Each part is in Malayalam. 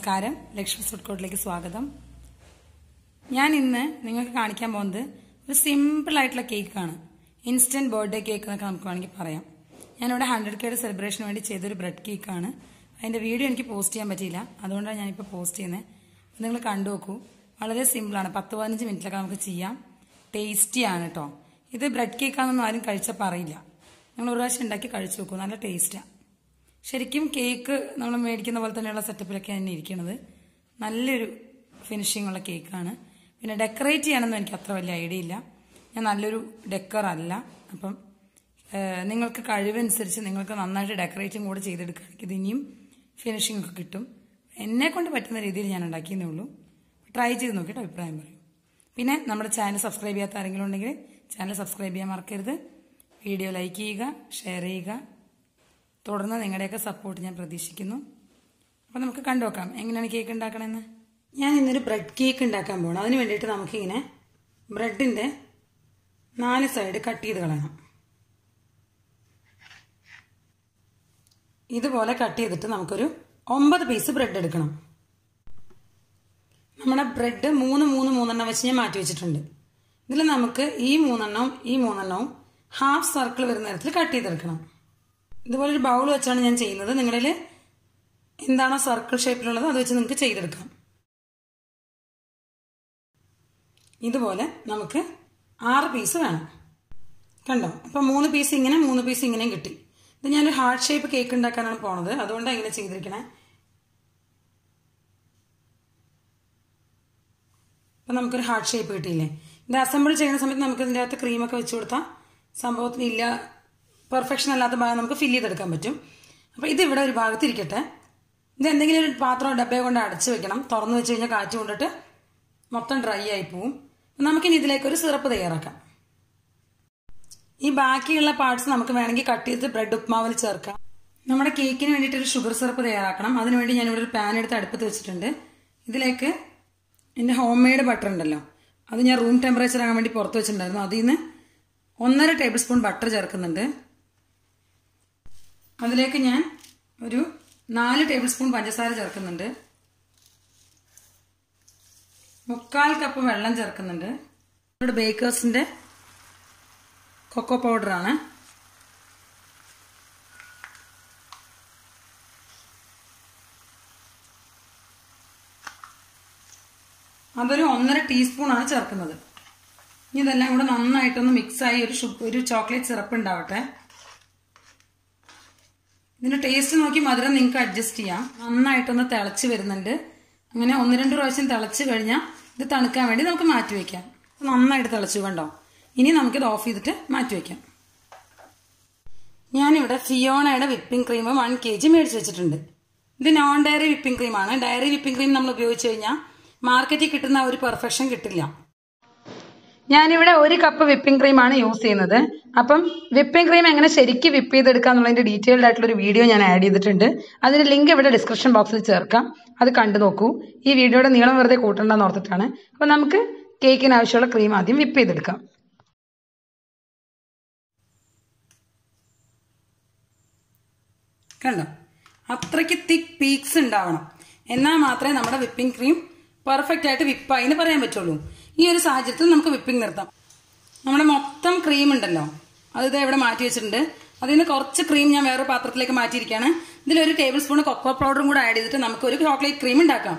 നമസ്കാരം ലക്ഷ്മി ഫുഡ് കോർട്ടിലേക്ക് സ്വാഗതം ഞാൻ ഇന്ന് നിങ്ങൾക്ക് കാണിക്കാൻ പോകുന്നത് ഒരു സിമ്പിൾ ആയിട്ടുള്ള കേക്കാണ് ഇൻസ്റ്റന്റ് ബർത്ത്ഡേ കേക്ക് എന്നൊക്കെ നമുക്ക് വേണമെങ്കിൽ പറയാം ഞാനിവിടെ ഹൺഡ്രഡ് കെയുടെ സെലിബ്രേഷന് വേണ്ടി ചെയ്തൊരു ബ്രെഡ് കേക്കാണ് അതിന്റെ വീഡിയോ എനിക്ക് പോസ്റ്റ് ചെയ്യാൻ പറ്റിയില്ല അതുകൊണ്ടാണ് ഞാനിപ്പോൾ പോസ്റ്റ് ചെയ്യുന്നത് നിങ്ങൾ കണ്ടു നോക്കൂ വളരെ സിമ്പിളാണ് പത്ത് പതിനഞ്ച് മിനിറ്റിലൊക്കെ നമുക്ക് ചെയ്യാം ടേസ്റ്റിയാണ് കേട്ടോ ഇത് ബ്രെഡ് കേക്കാണെന്നൊന്നും ആരും കഴിച്ചാൽ പറയില്ല നിങ്ങൾ ഒരു പ്രാവശ്യം ഉണ്ടാക്കി കഴിച്ചു നോക്കൂ നല്ല ടേസ്റ്റാണ് ശരിക്കും കേക്ക് നമ്മൾ മേടിക്കുന്ന പോലെ തന്നെയുള്ള സെറ്റപ്പിലൊക്കെ തന്നെ ഇരിക്കുന്നത് നല്ലൊരു ഫിനിഷിംഗ് ഉള്ള കേക്കാണ് പിന്നെ ഡെക്കറേറ്റ് ചെയ്യാനൊന്നും എനിക്ക് അത്ര വലിയ ഐഡിയ ഇല്ല ഞാൻ നല്ലൊരു ഡെക്കർ അല്ല അപ്പം ഏഹ്, നിങ്ങൾക്ക് കഴിവനുസരിച്ച് നിങ്ങൾക്ക് നന്നായിട്ട് ഡെക്കറേറ്റും കൂടെ ചെയ്തെടുക്കുകയാണെങ്കിൽ ഇത് ഇനിയും ഫിനിഷിംഗ് ഒക്കെ കിട്ടും എന്നെ കൊണ്ട് പറ്റുന്ന രീതിയിൽ ഞാൻ ഉണ്ടാക്കിയെന്നേ ഉള്ളൂ ട്രൈ ചെയ്ത് നോക്കിയിട്ട് അഭിപ്രായം പറയും പിന്നെ നമ്മുടെ ചാനൽ സബ്സ്ക്രൈബ് ചെയ്യാത്ത ആരെങ്കിലും ഉണ്ടെങ്കിൽ ചാനൽ സബ്സ്ക്രൈബ് ചെയ്യാൻ മറക്കരുത് വീഡിയോ ലൈക്ക് ചെയ്യുക ഷെയർ ചെയ്യുക തുടർന്ന് നിങ്ങളുടെയൊക്കെ സപ്പോർട്ട് ഞാൻ പ്രതീക്ഷിക്കുന്നു അപ്പോൾ നമുക്ക് കണ്ടുനോക്കാം എങ്ങനെയാണ് കേക്ക് ഉണ്ടാക്കണമെന്ന് ഞാൻ ഇന്നൊരു ബ്രെഡ് കേക്ക് ഉണ്ടാക്കാൻ പോകണം അതിന് വേണ്ടിയിട്ട് നമുക്കിങ്ങനെ ബ്രെഡിൻ്റെ നാല് സൈഡ് കട്ട് ചെയ്ത് കളയണം ഇതുപോലെ കട്ട് ചെയ്തിട്ട് നമുക്കൊരു ഒമ്പത് പീസ് ബ്രെഡ് എടുക്കണം നമ്മുടെ ബ്രെഡ് മൂന്ന് മൂന്ന് മൂന്നെണ്ണം വെച്ച് ഞാൻ മാറ്റി വെച്ചിട്ടുണ്ട് ഇതിൽ നമുക്ക് ഈ മൂന്നെണ്ണവും ഈ മൂന്നെണ്ണവും ഹാഫ് സർക്കിൾ വരുന്ന തരത്തിൽ കട്ട് ചെയ്തെടുക്കണം ഇതുപോലെ ഒരു ബൗൾ വെച്ചാണ് ഞാൻ ചെയ്യുന്നത് നിങ്ങളിൽ എന്താണോ സർക്കിൾ ഷേപ്പിലുള്ളത് അത് വെച്ച് നിങ്ങൾക്ക് ചെയ്തെടുക്കാം ഇതുപോലെ നമുക്ക് ആറ് പീസ് വേണം കണ്ടോ അപ്പൊ മൂന്ന് പീസ് ഇങ്ങനെ മൂന്ന് പീസ് ഇങ്ങനെയും കിട്ടി ഇത് ഞാനൊരു ഹാർട്ട് ഷേപ്പ് കേക്ക് ഉണ്ടാക്കാനാണ് പോണത് അതുകൊണ്ടാണ് ഇങ്ങനെ ചെയ്തിരിക്കണേ അപ്പൊ നമുക്കൊരു ഹാർട്ട് ഷേപ്പ് കിട്ടിയില്ലേ ഇത് അസംബിൾ ചെയ്യുന്ന സമയത്ത് നമുക്ക് ഇതിൻ്റെ അകത്ത് ക്രീമൊക്കെ വെച്ച് കൊടുത്താൽ സംഭവത്തിന് ഇല്ല പെർഫെക്ഷൻ അല്ലാത്ത ഭാഗം നമുക്ക് ഫില്ല് ചെയ്തെടുക്കാൻ പറ്റും അപ്പോൾ ഇത് ഇവിടെ ഒരു ഭാഗത്ത് ഇരിക്കട്ടെ ഇത് എന്തെങ്കിലും ഒരു പാത്രം ഡബ്ബയോ കൊണ്ട് അടച്ചു വെക്കണം തുറന്നു വെച്ച് കഴിഞ്ഞാൽ കാറ്റ് കൊണ്ടിട്ട് മൊത്തം ഡ്രൈ ആയി പോവും അപ്പം നമുക്കിനി ഇതിലേക്ക് ഒരു സിറപ്പ് തയ്യാറാക്കാം ഈ ബാക്കിയുള്ള പാർട്സ് നമുക്ക് വേണമെങ്കിൽ കട്ട് ചെയ്ത് ബ്രെഡ് ഉപ്മാവിൽ ചേർക്കാം നമ്മുടെ കേക്കിന് വേണ്ടിയിട്ട് ഒരു ഷുഗർ സിറപ്പ് തയ്യാറാക്കണം അതിനുവേണ്ടി ഞാനിവിടെ ഒരു പാൻ എടുത്ത് അടുപ്പത്ത് വെച്ചിട്ടുണ്ട് ഇതിലേക്ക് എൻ്റെ ഹോം മെയ്ഡ് ബട്ടർ ഉണ്ടല്ലോ അത് ഞാൻ റൂം ടെമ്പറേച്ചർ ആകാൻ വേണ്ടി പുറത്ത് വെച്ചിട്ടുണ്ടായിരുന്നു അതിൽ നിന്ന് ഒന്നര ടേബിൾ സ്പൂൺ ബട്ടർ ചേർക്കുന്നുണ്ട് അതിലേക്ക് ഞാൻ ഒരു നാല് ടേബിൾ സ്പൂൺ പഞ്ചസാര ചേർക്കുന്നുണ്ട് മുക്കാൽ കപ്പ് വെള്ളം ചേർക്കുന്നുണ്ട് ഇവിടെ ബേക്കേഴ്സിന്റെ കൊക്കോ പൗഡറാണ് അതൊരു ഒന്നര ടീസ്പൂണാണ് ചേർക്കുന്നത് ഇനി ഇതെല്ലാം കൂടെ നന്നായിട്ടൊന്ന് മിക്സായി ഒരു ഷു ഒരു ചോക്ലേറ്റ് സിറപ്പ് ഉണ്ടാവട്ടെ ഇതിന്റെ ടേസ്റ്റ് നോക്കി മധുരം നിങ്ങൾക്ക് അഡ്ജസ്റ്റ് ചെയ്യാം നന്നായിട്ടൊന്ന് തിളച്ച് വരുന്നുണ്ട് അങ്ങനെ ഒന്ന് രണ്ട് പ്രാവശ്യം തിളച്ച് കഴിഞ്ഞാൽ ഇത് തണുക്കാൻ വേണ്ടി നമുക്ക് മാറ്റി വെക്കാം നന്നായിട്ട് തിളച്ചു കണ്ടോ ഇനി നമുക്കിത് ഓഫ് ചെയ്തിട്ട് മാറ്റി വെക്കാം ഞാനിവിടെ ഫിയോണയുടെ whipping cream one K G മേടിച്ച് വെച്ചിട്ടുണ്ട് ഇത് നോൺ ഡയറി വിപ്പിംഗ് ക്രീമാണ് ഡയറി വിപ്പിംഗ് ക്രീം നമ്മൾ ഉപയോഗിച്ച് കഴിഞ്ഞാൽ മാർക്കറ്റിൽ കിട്ടുന്ന ആ ഒരു പെർഫെക്ഷൻ കിട്ടില്ല ഞാനിവിടെ ഒരു കപ്പ് വിപ്പിംഗ് ക്രീമാണ് യൂസ് ചെയ്യുന്നത് അപ്പം വിപ്പിംഗ് ക്രീം എങ്ങനെ ശരിക്കും വിപ്പ് ചെയ്തെടുക്കുക എന്നുള്ളതിന്റെ ഡീറ്റെയിൽഡ് ആയിട്ടുള്ള ഒരു വീഡിയോ ഞാൻ ആഡ് ചെയ്തിട്ടുണ്ട് അതിന്റെ ലിങ്ക് ഇവിടെ ഡിസ്ക്രിപ്ഷൻ ബോക്സിൽ ചേർക്കാം അത് കണ്ടു നോക്കൂ ഈ വീഡിയോയുടെ നീളം വെറുതെ കൂട്ടണ്ടെന്ന് ഓർത്തിട്ടാണ് അപ്പം നമുക്ക് കേക്കിന് ആവശ്യമുള്ള ക്രീം ആദ്യം വിപ്പ് ചെയ്തെടുക്കാം കണ്ടോ അത്രയ്ക്ക് തിക്ക് പീക്സ് ഉണ്ടാവണം എന്നാൽ മാത്രമേ നമ്മുടെ വിപ്പിംഗ് ക്രീം പെർഫെക്റ്റ് ആയിട്ട് വിപ്പായി എന്ന് പറയാൻ പറ്റുള്ളൂ ഈ ഒരു സാഹചര്യത്തിൽ നമുക്ക് വിപ്പിംഗ് നിർത്താം നമ്മുടെ മൊത്തം ക്രീം ഉണ്ടല്ലോ അത് ഇത് ഇവിടെ മാറ്റി വെച്ചിട്ടുണ്ട് അതിൽ നിന്ന് കുറച്ച് ക്രീം ഞാൻ വേറെ പാത്രത്തിലേക്ക് മാറ്റിയിരിക്കുകയാണ് ഇതിലൊരു ടേബിൾ സ്പൂൺ കൊക്കോ പൗഡറും കൂടെ ആഡ് ചെയ്തിട്ട് നമുക്ക് ഒരു ചോക്ലേറ്റ് ക്രീം ഉണ്ടാക്കാം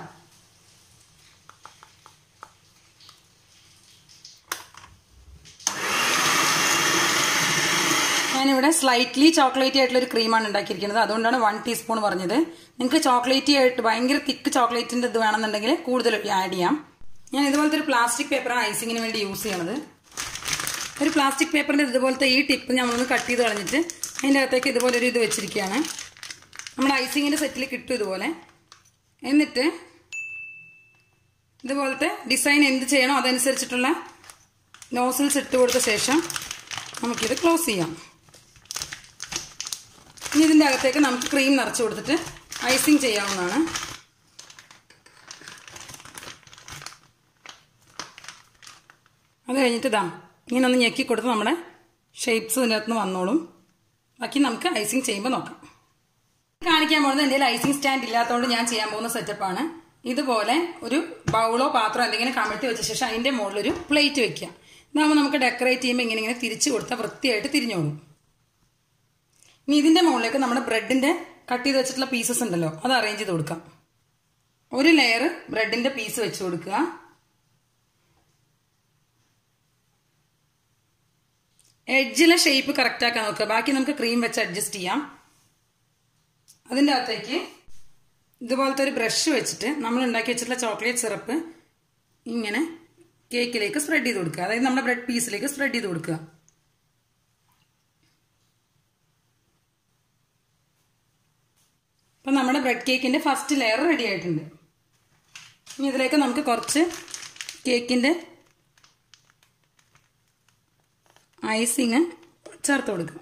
ഞാനിവിടെ സ്ലൈറ്റ്ലി ചോക്ലേറ്റി ആയിട്ടുള്ള ഒരു ക്രീമാണ് ഉണ്ടാക്കിയിരിക്കുന്നത് അതുകൊണ്ടാണ് വൺ ടീസ്പൂൺ പറഞ്ഞത് നിങ്ങൾക്ക് ചോക്ലേറ്റി ആയിട്ട് ഭയങ്കര തിക്ക് ചോക്ലേറ്റിന്റെ ഇത് വേണമെന്നുണ്ടെങ്കിൽ കൂടുതൽ ആഡ് ചെയ്യാം ഞാൻ ഇതുപോലത്തെ ഒരു പ്ലാസ്റ്റിക് പേപ്പറാണ് ഐസിങ്ങിന് വേണ്ടി യൂസ് ചെയ്യണത് ഒരു പ്ലാസ്റ്റിക് പേപ്പറിന്റെ ഇതുപോലത്തെ ഈ ടിപ്പ് നമ്മളൊന്ന് കട്ട് ചെയ്ത് കളഞ്ഞിട്ട് അതിൻ്റെ അകത്തേക്ക് ഇതുപോലെ ഒരു ഇത് വെച്ചിരിക്കുകയാണ് നമ്മുടെ ഐസിങ്ങിന്റെ സെറ്റിൽ കിട്ടും ഇതുപോലെ എന്നിട്ട് ഇതുപോലത്തെ ഡിസൈൻ എന്ത് ചെയ്യണോ അതനുസരിച്ചിട്ടുള്ള നോസിൽസ് ഇട്ട് കൊടുത്ത ശേഷം നമുക്കിത് ക്ലോസ് ചെയ്യാം ഇനി ഇതിൻ്റെ അകത്തേക്ക് നമുക്ക് ക്രീം നിറച്ച് കൊടുത്തിട്ട് ഐസിങ് ചെയ്യാവുന്നതാണ് അത് കഴിഞ്ഞിട്ട് ഇതാ ഇങ്ങനെ ഒന്ന് ഞെക്കി കൊടുത്ത് നമ്മുടെ ഷേപ്സ് ഇതിൻ്റെ അകത്ത് നിന്ന് വന്നോളും ബാക്കി നമുക്ക് ഐസിങ് ചെയ്യുമ്പോൾ നോക്കാം കാണിക്കാൻ പോകുന്നത് എൻ്റെ ഐസിങ് സ്റ്റാൻഡ് ഇല്ലാത്തതുകൊണ്ട് ഞാൻ ചെയ്യാൻ പോകുന്ന സെറ്റപ്പാണ് ഇതുപോലെ ഒരു ബൗളോ പാത്രമോ എന്തെങ്കിലും കമഴ്ത്തി വെച്ച ശേഷം അതിന്റെ മുകളിൽ ഒരു പ്ലേറ്റ് വെക്കുക ഇതാകുമ്പോൾ നമുക്ക് ഡെക്കറേറ്റ് ചെയ്യുമ്പോൾ ഇങ്ങനെ ഇങ്ങനെ തിരിച്ചു കൊടുത്താൽ വൃത്തിയായിട്ട് തിരിഞ്ഞോളും ഇനി ഇതിന്റെ മുകളിലേക്ക് നമ്മുടെ ബ്രെഡിന്റെ കട്ട് ചെയ്ത് വെച്ചിട്ടുള്ള പീസസ് ഉണ്ടല്ലോ അത് അറേഞ്ച് ചെയ്ത് കൊടുക്കാം ഒരു ലെയർ ബ്രെഡിന്റെ പീസ് വെച്ച് കൊടുക്കുക എഡ്ജിലെ ഷേപ്പ് കറക്റ്റ് ആക്കാൻ നോക്കുക ബാക്കി നമുക്ക് ക്രീം വെച്ച് അഡ്ജസ്റ്റ് ചെയ്യാം അതിൻ്റെ അകത്തേക്ക് ഇതുപോലത്തെ ഒരു ബ്രഷ് വെച്ചിട്ട് നമ്മൾ ഉണ്ടാക്കി വെച്ചിട്ടുള്ള ചോക്ലേറ്റ് സിറപ്പ് ഇങ്ങനെ കേക്കിലേക്ക് സ്പ്രെഡ് ചെയ്ത് കൊടുക്കുക അതായത് നമ്മുടെ ബ്രെഡ് പീസിലേക്ക് സ്പ്രെഡ് ചെയ്ത് കൊടുക്കുക അപ്പം നമ്മുടെ ബ്രെഡ് കേക്കിന്റെ ഫസ്റ്റ് ലെയർ റെഡി ആയിട്ടുണ്ട് ഇനി ഇതിലേക്ക് നമുക്ക് കുറച്ച് കേക്കിന്റെ ഐസിങ് ചേർത്ത് കൊടുക്കാം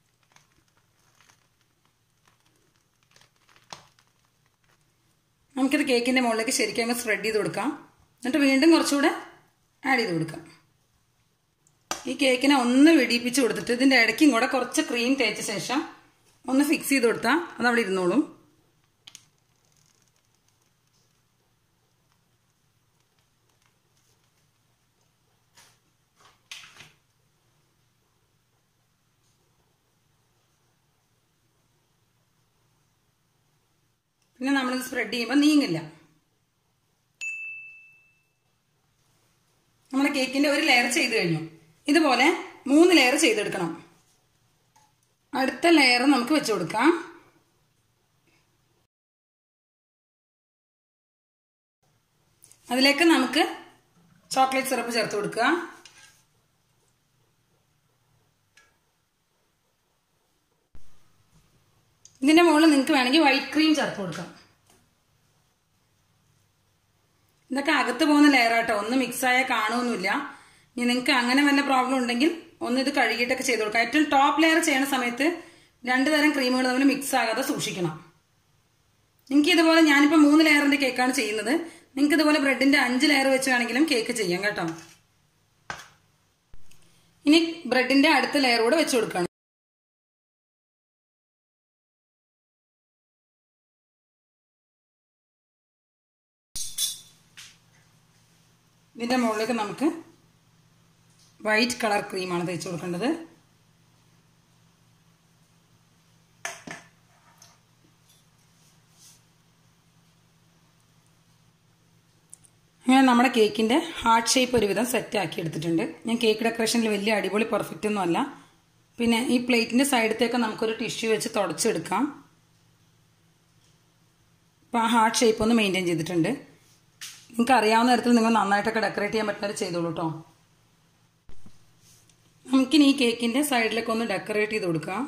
നമുക്കിത് കേക്കിന്റെ മുകളിലേക്ക് ശരിക്കും അങ്ങ് സ്പ്രെഡ് ചെയ്ത് കൊടുക്കാം എന്നിട്ട് വീണ്ടും കുറച്ചുകൂടെ ആഡ് ചെയ്ത് കൊടുക്കാം ഈ കേക്കിനെ ഒന്ന് വെടിയിപ്പിച്ച് കൊടുത്തിട്ട് ഇതിന്റെ ഇടയ്ക്കും കൂടെ കുറച്ച് ക്രീം തേച്ച ശേഷം ഒന്ന് ഫിക്സ് ചെയ്ത് കൊടുത്താൽ അത് അവിടെ ഇരുന്നോളും പിന്നെ നമ്മളിത് സ്പ്രെഡ് ചെയ്യുമ്പോൾ നീങ്ങില്ല നമ്മുടെ കേക്കിന്റെ ഒരു ലെയർ ചെയ്ത് കഴിഞ്ഞു ഇതുപോലെ മൂന്ന് ലെയർ ചെയ്തെടുക്കണം അടുത്ത ലെയർ നമുക്ക് വെച്ചു കൊടുക്കാം അതിലേക്ക് നമുക്ക് ചോക്ലേറ്റ് സിറപ്പ് ചേർത്ത് കൊടുക്കുക ഇതിന്റെ മുകളിൽ നിങ്ങൾക്ക് വേണമെങ്കിൽ വൈറ്റ് ക്രീം ചേർത്ത് കൊടുക്കാം ഇതൊക്കെ അകത്ത് പോകുന്ന ലെയർ ആട്ടോ ഒന്ന് മിക്സ് ആയാൽ കാണുമൊന്നുമില്ല ഇനി നിങ്ങൾക്ക് അങ്ങനെ വല്ല പ്രോബ്ലം ഉണ്ടെങ്കിൽ ഒന്ന് ഇത് കഴുകിയിട്ടൊക്കെ ചെയ്ത് കൊടുക്കാം ഏറ്റവും ടോപ്പ് ലെയർ ചെയ്യുന്ന സമയത്ത് രണ്ട് തരം ക്രീമുകൾ തമ്മിൽ മിക്സ് ആകാതെ സൂക്ഷിക്കണം നിങ്ങൾക്ക് ഇതുപോലെ ഞാനിപ്പോൾ മൂന്ന് ലെയറിന്റെ കേക്കാണ് ചെയ്യുന്നത് നിങ്ങൾക്ക് ഇതുപോലെ ബ്രെഡിന്റെ അഞ്ച് ലെയർ വെച്ച് വേണമെങ്കിലും കേക്ക് ചെയ്യാം കേട്ടോ ഇനി ബ്രെഡിന്റെ അടുത്ത ലെയർ കൂടെ വെച്ച് കൊടുക്കണം ഇതിന്റെ മുകളിലേക്ക് നമുക്ക് വൈറ്റ് കളർ ക്രീമാണ് തേച്ച് കൊടുക്കേണ്ടത് അങ്ങനെ നമ്മുടെ കേക്കിന്റെ ഹാർട്ട് ഷേപ്പ് ഒരുവിധം സെറ്റ് ആക്കി എടുത്തിട്ടുണ്ട് ഞാൻ കേക്ക് ഡെക്കറേഷനിൽ വലിയ അടിപൊളി പെർഫെക്റ്റ് ഒന്നും അല്ല പിന്നെ ഈ പ്ലേറ്റിന്റെ സൈഡത്തേക്ക് നമുക്കൊരു ടിഷ്യൂ വെച്ച് തുടച്ചെടുക്കാം ഇപ്പം ആ ഹാർട്ട് ഷേപ്പ് ഒന്ന് മെയിൻറ്റെയിൻ ചെയ്തിട്ടുണ്ട് നിങ്ങൾക്ക് അറിയാവുന്ന തരത്തിൽ നിങ്ങൾ നന്നായിട്ടൊക്കെ ഡെക്കറേറ്റ് ചെയ്യാൻ പറ്റുന്നത് ചെയ്തോളൂ കേട്ടോ നമുക്കിനി ഈ കേക്കിന്റെ സൈഡിലേക്ക് ഒന്ന് ഡെക്കറേറ്റ് ചെയ്ത് കൊടുക്കാം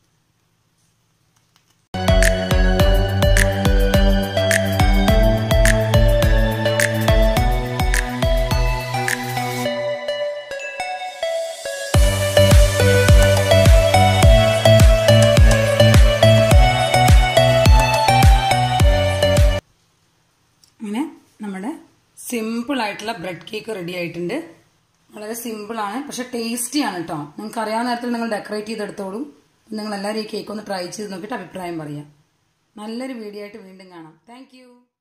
അങ്ങനെ നമ്മുടെ സിമ്പിൾ ആയിട്ടുള്ള ബ്രെഡ് കേക്ക് റെഡി ആയിട്ടുണ്ട് വളരെ സിമ്പിളാണ് പക്ഷെ ടേസ്റ്റിയാണ് കേട്ടോ നിങ്ങൾക്ക് അറിയാവുന്ന തരത്തിൽ നിങ്ങൾ ഡെക്കറേറ്റ് ചെയ്തെടുത്തോളൂ നിങ്ങൾ എല്ലാവരും ഈ കേക്ക് ഒന്ന് ട്രൈ ചെയ്ത് നോക്കിയിട്ട് അഭിപ്രായം പറയാം നല്ലൊരു വീഡിയോ ആയിട്ട് വീണ്ടും കാണാം താങ്ക്